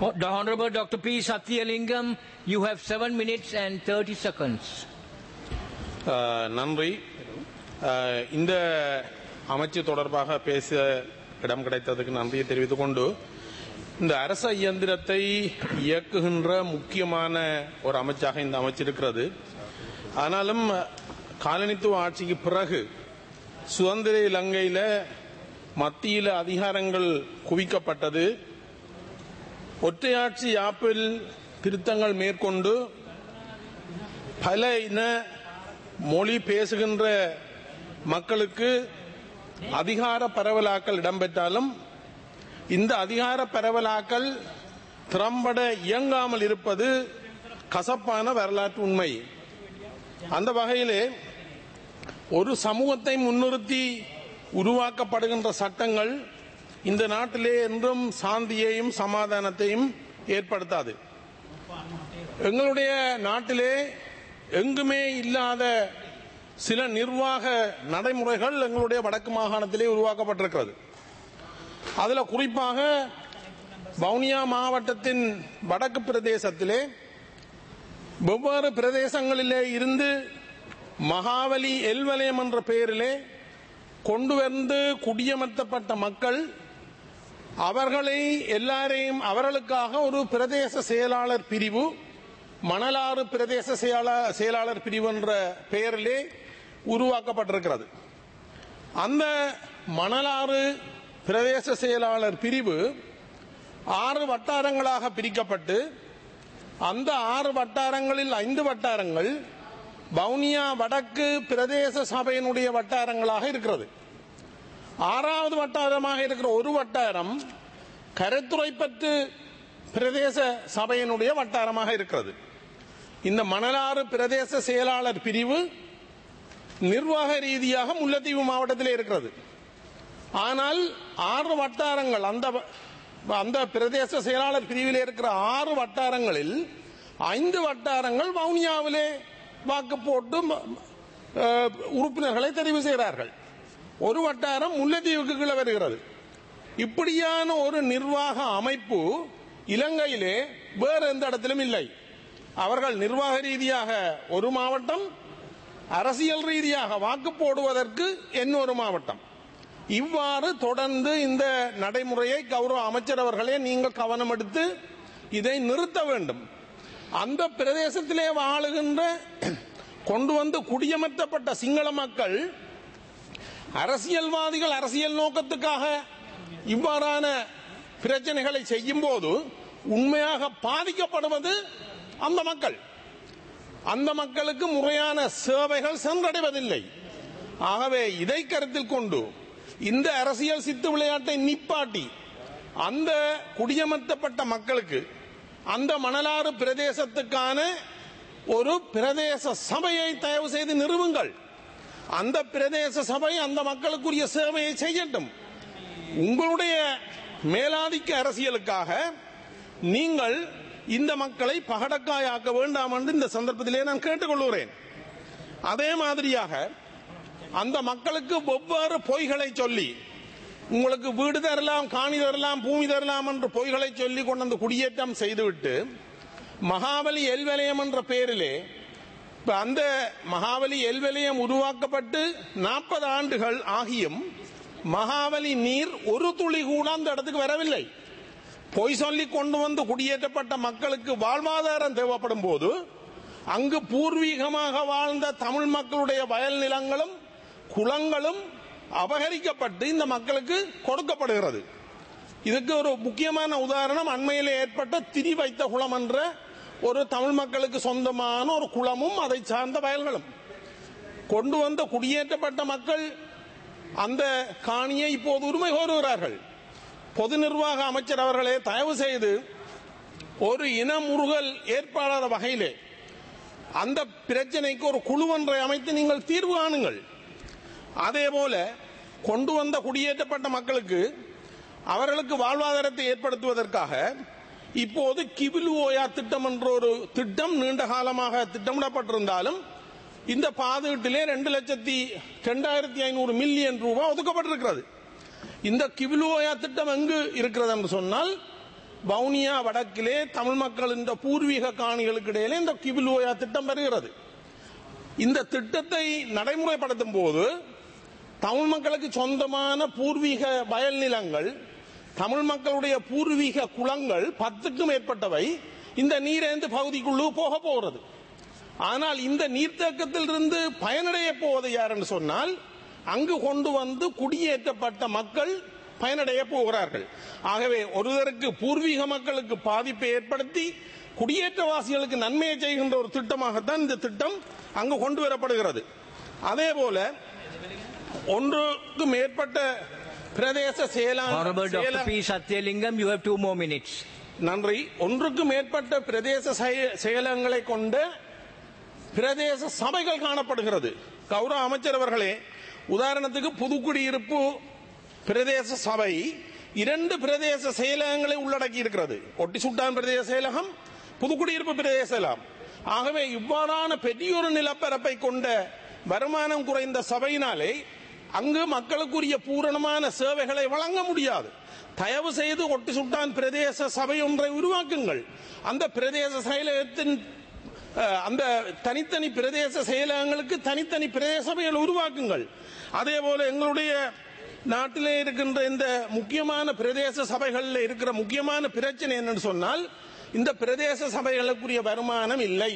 Oh, The Honorable Dr. P. Satyalingam, you have seven minutes and 30 seconds. அஹ், நன்றி அஹ், இந்த அமைச்சு தொடர்பாக பேச இடம் கிடைத்ததுக்கு நன்றியை தெரிவித்துக் கொண்டு இந்த அரச இயந்திரத்தை இயக்குகின்ற முக்கியமான ஒரு அமைச்சாக இந்த அமைச்சு இருக்கிறது ஆனாலும் காலனித்துவ ஆட்சிக்கு பிறகு சுதந்திர இலங்கையில மத்தியில அதிகாரங்கள் குவிக்கப்பட்டது ஒற்றையாட்சி யாப்பில் திருத்தங்கள் மேற்கொண்டு பல இன மொழி பேசுகின்ற மக்களுக்கு அதிகார பரவலாக்கல் இடம்பெற்றாலும் இந்த அதிகார பரவலாக்கல் திறம்பட இயங்காமல் இருப்பது கசப்பான வரலாற்று உண்மை அந்த வகையிலே ஒரு சமூகத்தை முன்னிறுத்தி உருவாக்கப்படுகின்ற சட்டங்கள் இந்த நாட்டிலே என்றும் சாந்தியையும் சமாதானத்தையும் ஏற்படுத்தாது எங்களுடைய நாட்டிலே எங்குமே இல்லாத சில நிர்வாக நடைமுறைகள் எங்களுடைய வடக்கு மாகாணத்திலே உருவாக்கப்பட்டிருக்கிறது அதுல குறிப்பாக வவுனியா மாவட்டத்தின் வடக்கு பிரதேசத்திலே வெவ்வேறு பிரதேசங்களிலே இருந்து மகாவலி எல்வலயம் என்ற பெயரிலே கொண்டு வந்து குடியமர்த்தப்பட்ட மக்கள் அவர்களை எல்லாரையும் அவர்களுக்காக ஒரு பிரதேச செயலாளர் பிரிவு மணலாறு பிரதேச செயலா- செயலாளர் பிரிவு என்ற பெயரிலே உருவாக்கப்பட்டிருக்கிறது அந்த மணலாறு பிரதேச செயலாளர் பிரிவு ஆறு வட்டாரங்களாக பிரிக்கப்பட்டு அந்த ஆறு வட்டாரங்களில் ஐந்து வட்டாரங்கள் வவுனியா வடக்கு பிரதேச சபையினுடைய வட்டாரங்களாக இருக்கிறது ஆறாவது வட்டாரமாக இருக்கிற ஒரு வட்டாரம் கரைத்துறைப்பற்று பிரதேச சபையினுடைய வட்டாரமாக இருக்கிறது இந்த மணலாறு பிரதேச செயலாளர் பிரிவு நிர்வாக ரீதியாக முல்லைத்தீவு மாவட்டத்தில் இருக்கிறது ஆனால் ஆறு வட்டாரங்கள் அந்த அந்த பிரதேச செயலாளர் பிரிவில் இருக்கிற ஆறு வட்டாரங்களில் ஐந்து வட்டாரங்கள் வவுனியாவிலே வாக்கு போட்டு ம- அஹ், உறுப்பினர்களை தெரிவு செய்கிறார்கள் ஒரு வட்டாரம் முல்லைத்தீவுக்கு கீழே வருகிறது இப்படியான ஒரு நிர்வாக அமைப்பு இலங்கையிலே வேறு எந்த இடத்திலும் இல்லை அவர்கள் நிர்வாக ரீதியாக ஒரு மாவட்டம் அரசியல் ரீதியாக வாக்கு போடுவதற்கு இன்னொரு மாவட்டம் இவ்வாறு தொடர்ந்து இந்த நடைமுறையை கௌரவ அமைச்சர் அவர்களே நீங்கள் கவனம் எடுத்து இதை நிறுத்த வேண்டும் அந்த பிரதேசத்திலே வாழுகின்ற கொண்டு வந்து குடியமர்த்தப்பட்ட சிங்கள மக்கள் அரசியல்வாதிகள் அரசியல் நோக்கத்துக்காக இவ்வாறான பிரச்சனைகளை செய்யும் போது உண்மையாக பாதிக்கப்படுவது அந்த மக்கள் அந்த மக்களுக்கு முறையான சேவைகள் சென்றடைவதில்லை ஆகவே இதை கருத்தில் கொண்டு இந்த அரசியல் சித்து விளையாட்டை நிப்பாட்டி அந்த குடியமர்த்தப்பட்ட மக்களுக்கு அந்த மணலாறு பிரதேசத்துக்கான ஒரு பிரதேச சபையை தயவு செய்து நிறுவுங்கள் அந்த பிரதேச சபை அந்த மக்களுக்குரிய சேவையை செய்யட்டும் உங்களுடைய மேலாதிக்க அரசியலுக்காக நீங்கள் இந்த மக்களை பகடக்காயாக்க வேண்டாம் என்று இந்த சந்தர்ப்பத்திலே நான் கேட்டுக்கொள்கிறேன் அதே மாதிரியாக அந்த மக்களுக்கு வெவ்வேறு பொய்களை சொல்லி உங்களுக்கு வீடு தரலாம் காணி தரலாம் பூமி தரலாம் என்று பொய்களை சொல்லி கொண்டு வந்து குடியேற்றம் செய்துவிட்டு மகாபலி எல்வலயம் என்ற பெயரிலே இப்ப அந்த மகாபலி எல்வலயம் உருவாக்கப்பட்டு நாற்பது ஆண்டுகள் ஆகியும் மகாபலி நீர் ஒரு துளி கூட அந்த இடத்துக்கு வரவில்லை பொய் சொல்லி கொண்டு வந்து குடியேற்றப்பட்ட மக்களுக்கு வாழ்வாதாரம் தேவைப்படும் போது அங்கு பூர்வீகமாக வாழ்ந்த தமிழ் மக்களுடைய வயல் நிலங்களும் குளங்களும் அபகரிக்கப்பட்டு இந்த மக்களுக்கு கொடுக்கப்படுகிறது இதுக்கு ஒரு முக்கியமான உதாரணம் அண்மையில் ஏற்பட்ட திரி வைத்த குளம் என்ற ஒரு தமிழ் மக்களுக்கு சொந்தமான ஒரு குளமும் அதை சார்ந்த வயல்களும் கொண்டு வந்த குடியேற்றப்பட்ட மக்கள் அந்த காணியை இப்போது உரிமை கோருகிறார்கள் பொது நிர்வாக அமைச்சர் அவர்களே தயவு செய்து ஒரு இன முறுகல் ஏற்படாத வகையிலே அந்த பிரச்சனைக்கு ஒரு குழு ஒன்றை அமைத்து நீங்கள் தீர்வு காணுங்கள் அதே போல கொண்டு வந்த குடியேற்றப்பட்ட மக்களுக்கு அவர்களுக்கு வாழ்வாதாரத்தை ஏற்படுத்துவதற்காக இப்போது கிபிலு ஓயா திட்டம் என்ற ஒரு திட்டம் நீண்ட காலமாக திட்டமிடப்பட்டிருந்தாலும் இந்த பாதுகாட்டிலே ரெண்டு லட்சத்தி ரெண்டாயிரத்தி ஐநூறு மில்லியன் ரூபாய் ஒதுக்கப்பட்டிருக்கிறது இந்த கிபிலு ஓயா திட்டம் எங்கு இருக்கிறது என்று சொன்னால் வவுனியா வடக்கிலே தமிழ் மக்களின் பூர்வீக காணிகளுக்கு இடையிலே இந்த கிபிலோயா திட்டம் வருகிறது இந்த திட்டத்தை நடைமுறைப்படுத்தும் போது தமிழ் மக்களுக்கு சொந்தமான பூர்வீக வயல் நிலங்கள் தமிழ் மக்களுடைய பூர்வீக குளங்கள் பத்துக்கும் மேற்பட்டவை இந்த நீரேந்து பகுதிக்குள்ளே போக போகிறது ஆனால் இந்த நீர்த்தேக்கத்தில் இருந்து பயனடைய போவது யார் என்று சொன்னால் அங்கு கொண்டு வந்து குடியேற்றப்பட்ட மக்கள் பயனடைய போகிறார்கள் ஆகவே ஒருவருக்கு பூர்வீக மக்களுக்கு பாதிப்பை ஏற்படுத்தி குடியேற்றவாசிகளுக்கு நன்மையை செய்கின்ற ஒரு திட்டமாகத்தான் இந்த திட்டம் அங்கு கொண்டு வரப்படுகிறது அதே போல ஒன்றுக்கு மேற்பட்ட பிரதேச Honorable Dr. செயலா P. Satyalingam, you have two more minutes. நன்றி ஒன்றுக்கு மேற்பட்ட பிரதேச செய- செயலகங்களை கொண்ட பிரதேச சபைகள் காணப்படுகிறது கௌரவ அமைச்சர் அவர்களே உதாரணத்துக்கு புதுக்குடியிருப்பு பிரதேச சபை இரண்டு பிரதேச செயலகங்களை உள்ளடக்கி இருக்கிறது ஒட்டி சுட்டான் பிரதேச செயலகம் புதுக்குடியிருப்பு பிரதேச செயலகம் ஆகவே இவ்வாறான பெரியோரு நிலப்பரப்பை கொண்ட வருமானம் குறைந்த சபையினாலே அங்கு மக்களுக்குரிய பூரணமான சேவைகளை வழங்க முடியாது தயவு செய்து ஒட்டி சுட்டான் பிரதேச சபை ஒன்றை உருவாக்குங்கள் அந்த பிரதேச செயலகத்தின் அஹ், அந்த தனித்தனி பிரதேச செயலகங்களுக்கு தனித்தனி பிரதேச சபைகளை உருவாக்குங்கள் அதே போல எங்களுடைய நாட்டிலே இருக்கின்ற இந்த முக்கியமான பிரதேச சபைகளில் இருக்கிற முக்கியமான பிரச்சனை என்னன்னு சொன்னால் இந்த பிரதேச சபைகளுக்குரிய வருமானம் இல்லை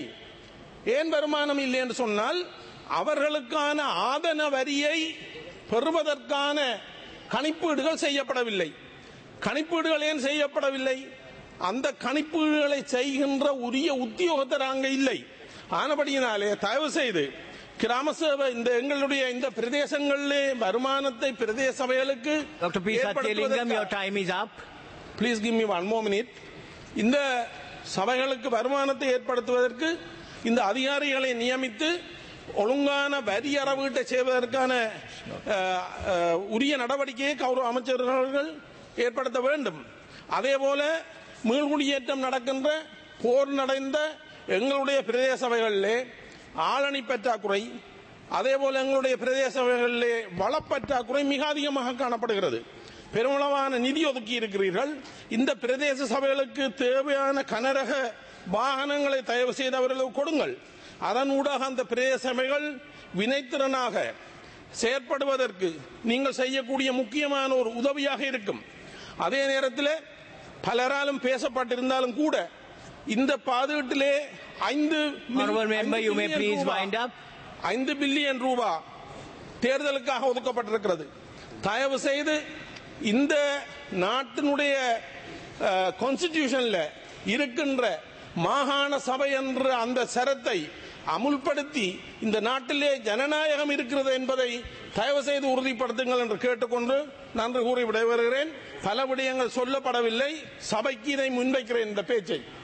ஏன் வருமானம் இல்லை என்று சொன்னால் அவர்களுக்கான ஆதன வரியை பெறுவதற்கான கணிப்பீடுகள் செய்யப்படவில்லை கணிப்பீடுகள் ஏன் செய்யப்படவில்லை அந்த கணிப்பீடுகளை செய்கின்ற உரிய உத்தியோகத்தர் அங்கே இல்லை ஆனபடியினாலே தயவு செய்து கிராம சேவை இந்த எங்களுடைய இந்த பிரதேசங்களிலே வருமானத்தை பிரதேச சபைகளுக்கு Dr. P. Satyalingam, your time is up. Please give me one more minute இந்த சபைகளுக்கு வருமானத்தை ஏற்படுத்துவதற்கு இந்த அதிகாரிகளை நியமித்து ஒழுங்கான வரி அறவீட்டை செய்வதற்கான அஹ், அஹ், உரிய நடவடிக்கையை கௌரவ அமைச்சர்கள் ஏற்படுத்த வேண்டும் அதே போல மீள்குடியேற்றம் நடக்கின்ற போர் நடந்த எங்களுடைய பிரதேச சபைகளிலே ஆளணி பற்றாக்குறை அதே போல எங்களுடைய பிரதேச சபைகளிலே வளப்பற்றாக்குறை மிக அதிகமாக காணப்படுகிறது பெருமளவான நிதி ஒதுக்கி இருக்கிறீர்கள் இந்த பிரதேச சபைகளுக்கு தேவையான கனரக வாகனங்களை தயவு செய்து அவர்களுக்கு கொடுங்கள் அதன் ஊடாக அந்த பிரதேச சபைகள் வினைத்திறனாக செயற்படுவதற்கு நீங்கள் செய்யக்கூடிய முக்கியமான ஒரு உதவியாக இருக்கும் அதே நேரத்தில் பலராலும் பேசப்பட்டிருந்தாலும் கூட இந்த பாதுகாட்டிலே ஐந்து மில்- Honorable member, ஐந்து you may பில்லியன் please ரூபா- wind up. ஐந்து பில்லியன் ரூபா தேர்தலுக்காக ஒதுக்கப்பட்டிருக்கிறது தயவு செய்து இந்த நாட்டினுடைய கான்ஸ்டிடியூஷன்ல இருக்கின்ற மாகாண சபை என்ற அந்த சரத்தை அமுல்படுத்தி இந்த நாட்டிலே ஜனநாயகம் இருக்கிறது என்பதை தயவு செய்து உறுதிப்படுத்துங்கள் என்று கேட்டுக்கொண்டு நன்றி கூறி விடைபெறுகிறேன் பல விடயங்கள் சொல்லப்படவில்லை சபைக்கு இதை முன்வைக்கிறேன் இந்த பேச்சை